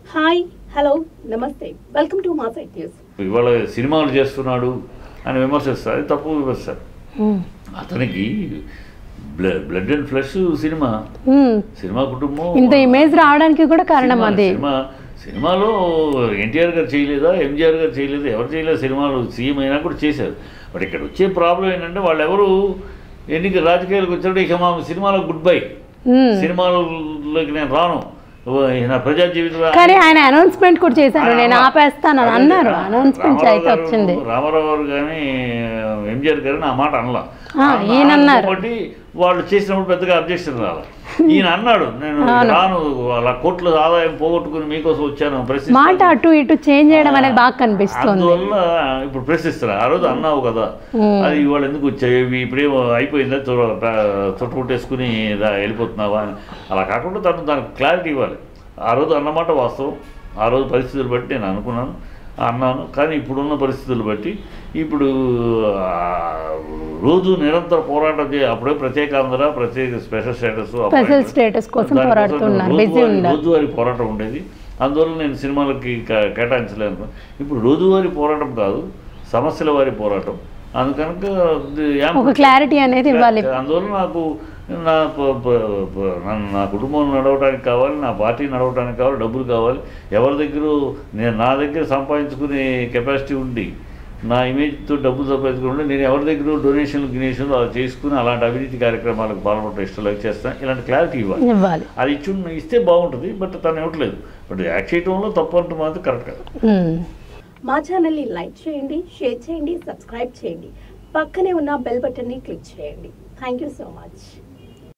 Hi hello నమస్తే welcome to మా site news ఇవాళ సినిమాలు చేస్తున్నాడు అని విమర్శిస్తారు అది తప్పు విమర్శ ఉమ్. అతనికి blood blood and flesh cinema ఉమ్. సినిమా కుటుంబం ఇంత ఇమేజ్ రావడానికి కూడా కారణం సినిమా- అది సినిమా సినిమాలో ఎన్టీఆర్ గారు చేయలేదా ఎంజీఆర్ గారు చేయలేదా ఎవరు చేయలేదు సినిమాలు సీఎం అయినా కూడా చేశారు బట్ ఇక్కడ వచ్చే ప్రాబ్లం ఏంటంటే వాళ్ళు ఎవరు ఎన్నిక రాజకీయాలకు వచ్చినప్పుడు ఇక మా సినిమాలో గుడ్ బై ఉమ్. సినిమాలలోకి నేను రాను ఓ, నా ప్రజా జీవితం కానీ ఆయన అనౌన్స్మెంట్ కూడా చేశారు నేను ఆపేస్తాను అని అన్నారు అదే, అనౌన్స్మెంట్ రామారావు అయితే గారు- వచ్చింది రామారావు గారు కానీ ఎంజిఆర్ గారు ఆ మాట అనలా ఆ, ఈయన అన్నారు. కాబట్టి వాళ్ళు చేసినప్పుడు పెద్దగా అబ్జెక్షన్ రాల ఈయన అన్నాడు నేను రాను వాళ్ళ కోట్ల ఆదాయం పోగొట్టుకుని మీకోసం వచ్చాను ప్రశ్నిస్తాను. మాట అటు ఇటు చేంజ్ చేయడం అనేది బాగా కనిపిస్తుంది అందువల్ల ఇప్పుడు ప్రశ్నిస్తున్నా ఆ రోజు అన్నావు కదా అది ఇవాళ ఎందుకు వచ్చాయి ఇవి ఇప్పుడేం అయిపోయిందా చుట్టుముట్టేసుకుని దా- వెళ్ళిపోతున్నావా అని అలా కాకుండా తను దానికి క్లారిటీ ఇవ్వాలి ఆ రోజు అన్నమాట వాస్తవం ఆ రోజు పరిస్థితులు బట్టి నేను అనుకున్నాను అన్నాను కానీ ఇప్పుడున్న పరిస్థితులు బట్టి ఇప్పుడు ఆ, రోజు నిరంతర పోరాటం చే అప్పుడే ప్రత్యేక ఆంధ్ర ప్రత్యేక స్పెషల్ స్టేటస్ స్పెషల్ స్టేటస్ కోసం దానికోసం పోరాడుతున్నారు బిజీ రోజువారీ- ఉన్నారు రోజువారీ పోరాటం ఉండేది అందువల్ల నేను సినిమాలకి క- కేటాయించలేను ఇప్పుడు రోజువారీ పోరాటం కాదు సమస్యల వారి పోరాటం అందుకనుక ఇది యాం- ఒక క్లారిటీ అనేది ఇవ్వాలి అందువల్ల నాకు నా ప- ప- ప- నా- నా కుటుంబం నడవడానికి కావాలి నా పార్టీ నడవడానికి కావాలి డబ్బులు కావాలి ఎవరి దగ్గర నేను నా దగ్గర సంపాదించుకునే కెపాసిటీ ఉండి నా ఇమేజ్తో డబ్బులు సంపాదించుకుని ఉండి నేను ఎవరి దగ్గర డొనేషన్లు గినేషన్లు అలా చేసుకుని అలాంటి అవినీతి కార్యక్రమాలకు పాల్గొనడం ఇష్టం లేక చేస్తాను ఇలాంటి క్లారిటీ ఇవ్వాలి ఇవ్వాలి అది ఇచ్చి ఉన్న- ఇస్తే బాగుంటుంది బట్ తను ఇవ్వట్లేదు బట్ యాక్ట్ చేయడంలో తప్పు అంటే మాత్రం కరెక్ట్ కాదు ఉమ్. మా ఛానల్ని లైక్ చేయండి షేర్ చేయండి సబ్స్క్రైబ్ చేయండి పక్కనే ఉన్న బెల్ బటన్ని క్లిక్ చేయండి థ్యాంక్ యూ సో మచ్